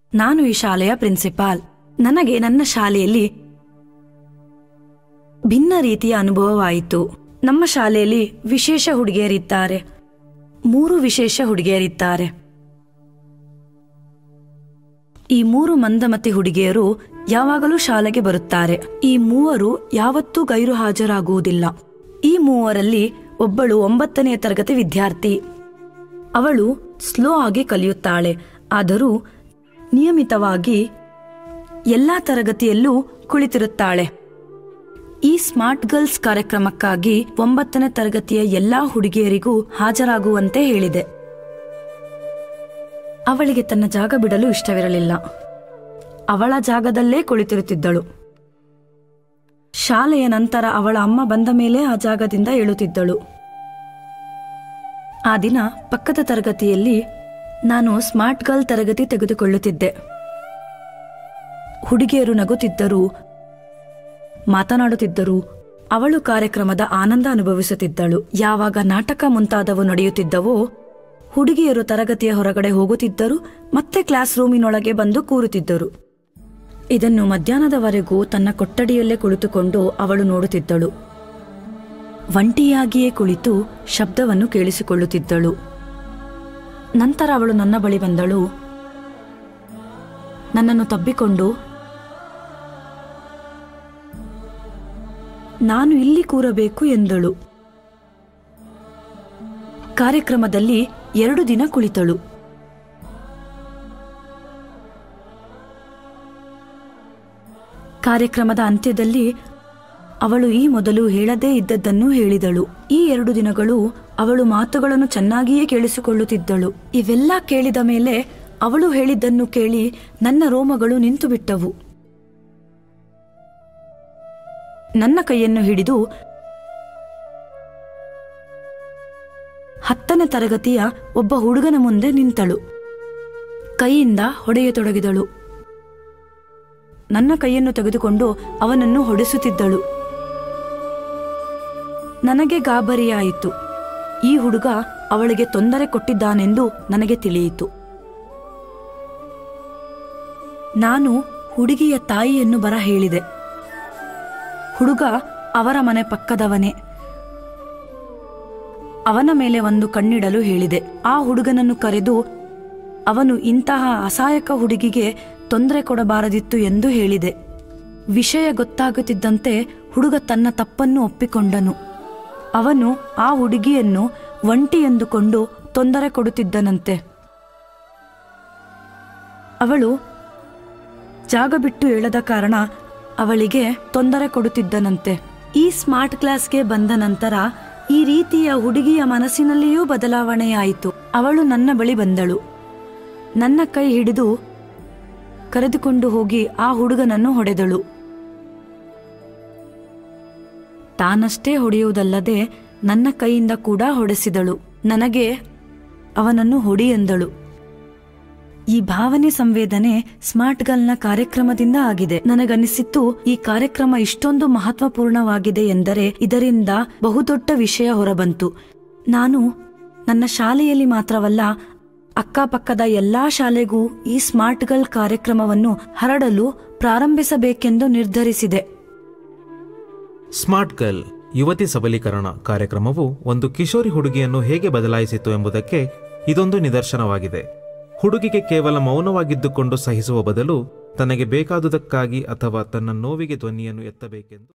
ನಾನು ಈ ಶಾಲೆಯ ಪ್ರಿನ್ಸಿಪಾಲ್ ನನಗೆ ನನ್ನ ಶಾಲೆಯಲ್ಲಿ ಭಿನ್ನ ರೀತಿಯ ಅನುಭವವಾಯಿತು ನಮ್ಮ ಶಾಲೆಯಲ್ಲಿ ವಿಶೇಷ ಹುಡುಗಿಯರಿದ್ದಾರೆ ಮೂರು ವಿಶೇಷ ಹುಡುಗಿಯರಿದ್ದಾರೆ ಈ ಮೂರು ಮಂದಮತಿ ಹುಡುಗಿಯರು ಯಾವಾಗಲೂ ಶಾಲೆಗೆ ಬರುತ್ತಾರೆ ಈ ಮೂವರು ಯಾವತ್ತೂ ಗೈರು ಹಾಜರಾಗುವುದಿಲ್ಲ ಈ ಮೂವರಲ್ಲಿ ಒಬ್ಬಳು ಒಂಬತ್ತನೆಯ ತರಗತಿ ವಿದ್ಯಾರ್ಥಿ ಅವಳು ಸ್ಲೋ ಆಗಿ ಕಲಿಯುತ್ತಾಳೆ ಆದರೂ ನಿಯಮಿತವಾಗಿ ಎಲ್ಲಾ ತರಗತಿಯಲ್ಲೂ ಕುಳಿತಿರುತ್ತಾಳೆ ಈ ಸ್ಮಾರ್ಟ್ ಗರ್ಲ್ಸ್ ಕಾರ್ಯಕ್ರಮಕ್ಕಾಗಿ ಒಂಬತ್ತನೇ ತರಗತಿಯ ಎಲ್ಲಾ ಹುಡುಗಿಯರಿಗೂ ಹಾಜರಾಗುವಂತೆ ಹೇಳಿದೆ ಅವಳಿಗೆ ತನ್ನ ಜಾಗ ಬಿಡಲು ಇಷ್ಟವಿರಲಿಲ್ಲ ಅವಳ ಜಾಗದಲ್ಲೇ ಕುಳಿತಿರುತ್ತಿದ್ದಳು ಶಾಲೆಯ ನಂತರ ಅವಳ ಅಮ್ಮ ಬಂದ ಮೇಲೆ ಆ ಜಾಗದಿಂದ ಏಳುತ್ತಿದ್ದಳು ಆ ದಿನ ಪಕ್ಕದ ತರಗತಿಯಲ್ಲಿ ನಾನು ಸ್ಮಾರ್ಟ್ ಗರ್ಲ್ ತರಗತಿ ತೆಗೆದುಕೊಳ್ಳುತ್ತಿದ್ದೆ ಹುಡುಗಿಯರು ನಗುತ್ತಿದ್ದರು ಮಾತನಾಡುತ್ತಿದ್ದರು ಅವಳು ಕಾರ್ಯಕ್ರಮದ ಆನಂದ ಅನುಭವಿಸುತ್ತಿದ್ದಳು ಯಾವಾಗ ನಾಟಕ ಮುಂತಾದವು ನಡೆಯುತ್ತಿದ್ದವೋ ಹುಡುಗಿಯರು ತರಗತಿಯ ಹೊರಗಡೆ ಹೋಗುತ್ತಿದ್ದರು ಮತ್ತೆ ಕ್ಲಾಸ್ ರೂಮಿನೊಳಗೆ ಬಂದು ಕೂರುತ್ತಿದ್ದರು ಇದನ್ನು ಮಧ್ಯಾಹ್ನದವರೆಗೂ ತನ್ನ ಕೊಠಡಿಯಲ್ಲೇ ಕುಳಿತುಕೊಂಡು ಅವಳು ನೋಡುತ್ತಿದ್ದಳು ಒಂಟಿಯಾಗಿಯೇ ಕುಳಿತು ಶಬ್ದವನ್ನು ಕೇಳಿಸಿಕೊಳ್ಳುತ್ತಿದ್ದಳು ನಂತರ ಅವಳು ನನ್ನ ಬಳಿ ಬಂದಳು ನನ್ನನ್ನು ತಬ್ಬಿಕೊಂಡು ನಾನು ಇಲ್ಲಿ ಕೂರಬೇಕು ಎಂದಳು ಕಾರ್ಯಕ್ರಮದಲ್ಲಿ ಎರಡು ದಿನ ಕುಳಿತಳು ಕಾರ್ಯಕ್ರಮದ ಅಂತ್ಯದಲ್ಲಿ ಅವಳು ಈ ಮೊದಲು ಹೇಳದೇ ಇದ್ದದ್ದನ್ನು ಹೇಳಿದಳು ಈ ಎರಡು ದಿನಗಳು ಅವಳು ಮಾತುಗಳನ್ನು ಚೆನ್ನಾಗಿಯೇ ಕೇಳಿಸಿಕೊಳ್ಳುತ್ತಿದ್ದಳು ಇವೆಲ್ಲ ಕೇಳಿದ ಮೇಲೆ ಅವಳು ಹೇಳಿದ್ದನ್ನು ಕೇಳಿ ನನ್ನ ರೋಮಗಳು ನಿಂತು ಬಿಟ್ಟವು ನನ್ನ ಕೈಯನ್ನು ಹಿಡಿದು ಹತ್ತನೇ ತರಗತಿಯ ಒಬ್ಬ ಹುಡುಗನ ಮುಂದೆ ನಿಂತಳು ಕೈಯಿಂದ ಹೊಡೆಯತೊಡಗಿದಳು ನನ್ನ ಕೈಯನ್ನು ತೆಗೆದುಕೊಂಡು ಅವನನ್ನು ಹೊಡೆಸುತ್ತಿದ್ದಳು ನನಗೆ ಗಾಬರಿಯಾಯಿತು ಈ ಹುಡುಗ ಅವಳಿಗೆ ತೊಂದರೆ ಕೊಟ್ಟಿದ್ದಾನೆಂದು ನನಗೆ ತಿಳಿಯಿತು ನಾನು ಹುಡುಗಿಯ ತಾಯಿಯನ್ನು ಬರ ಹೇಳಿದೆ ಹುಡುಗ ಅವರ ಮನೆ ಪಕ್ಕದವನೇ ಅವನ ಮೇಲೆ ಒಂದು ಕಣ್ಣಿಡಲು ಹೇಳಿದೆ ಆ ಹುಡುಗನನ್ನು ಕರೆದು ಅವನು ಇಂತಹ ಅಸಹಾಯಕ ಹುಡುಗಿಗೆ ತೊಂದರೆ ಕೊಡಬಾರದಿತ್ತು ಎಂದು ಹೇಳಿದೆ ವಿಷಯ ಗೊತ್ತಾಗುತ್ತಿದ್ದಂತೆ ಹುಡುಗ ತನ್ನ ತಪ್ಪನ್ನು ಒಪ್ಪಿಕೊಂಡನು ಅವನು ಆ ಹುಡುಗಿಯನ್ನು ಒಂಟಿ ಎಂದುಕೊಂಡು ತೊಂದರೆ ಕೊಡುತ್ತಿದ್ದನಂತೆ ಅವಳು ಜಾಗ ಬಿಟ್ಟು ಹೇಳದ ಕಾರಣ ಅವಳಿಗೆ ತೊಂದರೆ ಕೊಡುತ್ತಿದ್ದನಂತೆ ಈ ಸ್ಮಾರ್ಟ್ ಕ್ಲಾಸ್ಗೆ ಬಂದ ನಂತರ ಈ ರೀತಿಯ ಹುಡುಗಿಯ ಮನಸ್ಸಿನಲ್ಲಿಯೂ ಬದಲಾವಣೆಯಾಯಿತು ಅವಳು ನನ್ನ ಬಳಿ ಬಂದಳು ನನ್ನ ಕೈ ಹಿಡಿದು ಕರೆದುಕೊಂಡು ಹೋಗಿ ಆ ಹುಡುಗನನ್ನು ಹೊಡೆದಳು ತಾನಷ್ಟೇ ಹೊಡೆಯುವುದಲ್ಲದೆ ನನ್ನ ಕೈಯಿಂದ ಕೂಡ ಹೊಡೆಸಿದಳು ನನಗೆ ಅವನನ್ನು ಹೊಡಿ ಎಂದಳು ಈ ಭಾವನೆ ಸಂವೇದನೆ ಸ್ಮಾರ್ಟ್ ಗರ್ಲ್ನ ಕಾರ್ಯಕ್ರಮದಿಂದ ಆಗಿದೆ ನನಗನಿಸಿತ್ತು ಈ ಕಾರ್ಯಕ್ರಮ ಇಷ್ಟೊಂದು ಮಹತ್ವಪೂರ್ಣವಾಗಿದೆ ಎಂದರೆ ಇದರಿಂದ ಬಹುದೊಡ್ಡ ವಿಷಯ ಹೊರಬಂತು ನಾನು ನನ್ನ ಶಾಲೆಯಲ್ಲಿ ಮಾತ್ರವಲ್ಲ ಅಕ್ಕಪಕ್ಕದ ಎಲ್ಲಾ ಶಾಲೆಗೂ ಈ ಸ್ಮಾರ್ಟ್ ಗರ್ಲ್ ಕಾರ್ಯಕ್ರಮವನ್ನು ಹರಡಲು ಪ್ರಾರಂಭಿಸಬೇಕೆಂದು ನಿರ್ಧರಿಸಿದೆ ಸ್ಮಾರ್ಟ್ ಗರ್ಲ್ ಯುವತಿ ಸಬಲೀಕರಣ ಕಾರ್ಯಕ್ರಮವು ಒಂದು ಕಿಶೋರಿ ಹುಡುಗಿಯನ್ನು ಹೇಗೆ ಬದಲಾಯಿಸಿತು ಎಂಬುದಕ್ಕೆ ಇದೊಂದು ನಿದರ್ಶನವಾಗಿದೆ ಹುಡುಗಿಗೆ ಕೇವಲ ಮೌನವಾಗಿದ್ದುಕೊಂಡು ಸಹಿಸುವ ಬದಲು ತನಗೆ ಬೇಕಾದುದಕ್ಕಾಗಿ ಅಥವಾ ತನ್ನ ನೋವಿಗೆ ಧ್ವನಿಯನ್ನು ಎತ್ತಬೇಕೆಂದು